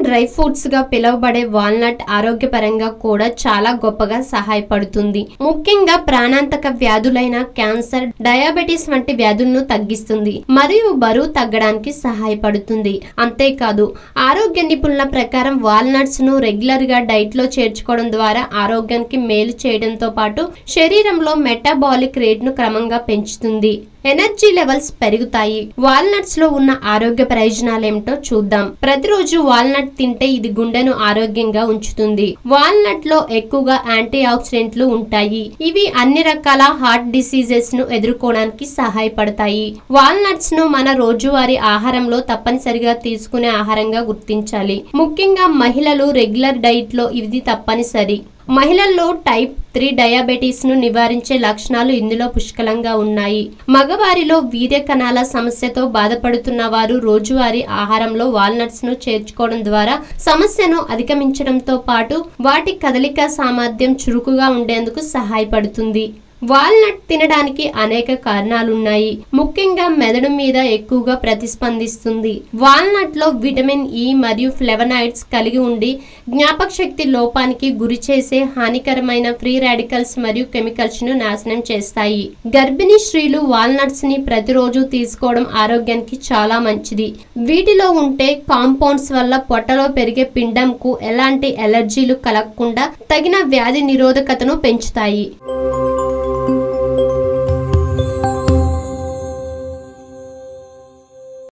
dry fruits గా పిలువబడే walnut ఆరోగ్యపరంగా కూడా చాలా గొప్పగా సహాయపడుతుంది ముఖ్యంగా ప్రాణాంతక వ్యాధులైన క్యాన్సర్ డయాబెటీస్ వంటి వ్యాధులను తగ్గిస్తుంది మరియు బరువు తగ్గడానికి సహాయపడుతుంది అంతేకాదు ఆరోగ్య నిపుణుల ప్రకారం వాల్నట్స్ ను రెగ్యులర్ గా డైట్ లో చేర్చుకోవడం ద్వారా ఆరోగ్యానికి మేలు చేయడంతో పాటు శరీరంలో మెటాబాలిక్ రేట్ ను క్రమంగా పెంచుతుంది ఎనర్జీ లెవెల్స్ పెరుగుతాయి వాల్నట్స్ లో ఉన్న ఆరోగ్య ప్రయోజనాలు ఏమిటో చూద్దాం ప్రతిరోజు వాల్నట్ తింటే ఇది గుండెను ఆరోగ్యంగా ఉంచుతుంది వాల్నట్ లో ఎక్కువగా యాంటీ ఆక్సిడెంట్లు ఉంటాయి ఇవి అన్ని రకాల హార్ట్ డిసీజెస్ ను ఎదుర్కోవడానికి సహాయపడతాయి వాల్నట్స్ ను మన రోజువారీ ఆహారంలో తప్పనిసరిగా తీసుకునే ఆహారంగా గుర్తించాలి ముఖ్యంగా మహిళలు రెగ్యులర్ డైట్ లో ఇది తప్పనిసరి మహిళల్లో టైప్ త్రీ డయాబెటీస్ ను నివారించే లక్షణాలు ఇందులో పుష్కలంగా ఉన్నాయి మగవారిలో వీర్య కణాల సమస్యతో బాధపడుతున్న వారు రోజువారీ ఆహారంలో వాల్నట్స్ ను చేర్చుకోవడం ద్వారా సమస్యను అధిగమించడంతో పాటు వాటి కదలిక సామర్థ్యం చురుకుగా ఉండేందుకు సహాయపడుతుంది వాల్నట్ తినడానికి అనేక కారణాలున్నాయి ముఖ్యంగా మెదడు మీద ఎక్కువగా ప్రతిస్పందిస్తుంది వాల్నట్ లో విటమిన్ ఇ మరియు ఫ్లెవనాయిడ్స్ కలిగి ఉండి జ్ఞాపక శక్తి లోపానికి గురి చేసే హానికరమైన ఫ్రీ రాడికల్స్ మరియు కెమికల్స్ ను నాశనం చేస్తాయి గర్భిణీ స్త్రీలు వాల్నట్స్ ని ప్రతిరోజు తీసుకోవడం ఆరోగ్యానికి చాలా మంచిది వీటిలో ఉంటే కాంపౌండ్స్ వల్ల పొట్టలో పెరిగే పిండంకు ఎలాంటి ఎలర్జీలు కలగకుండా తగిన వ్యాధి నిరోధకతను పెంచుతాయి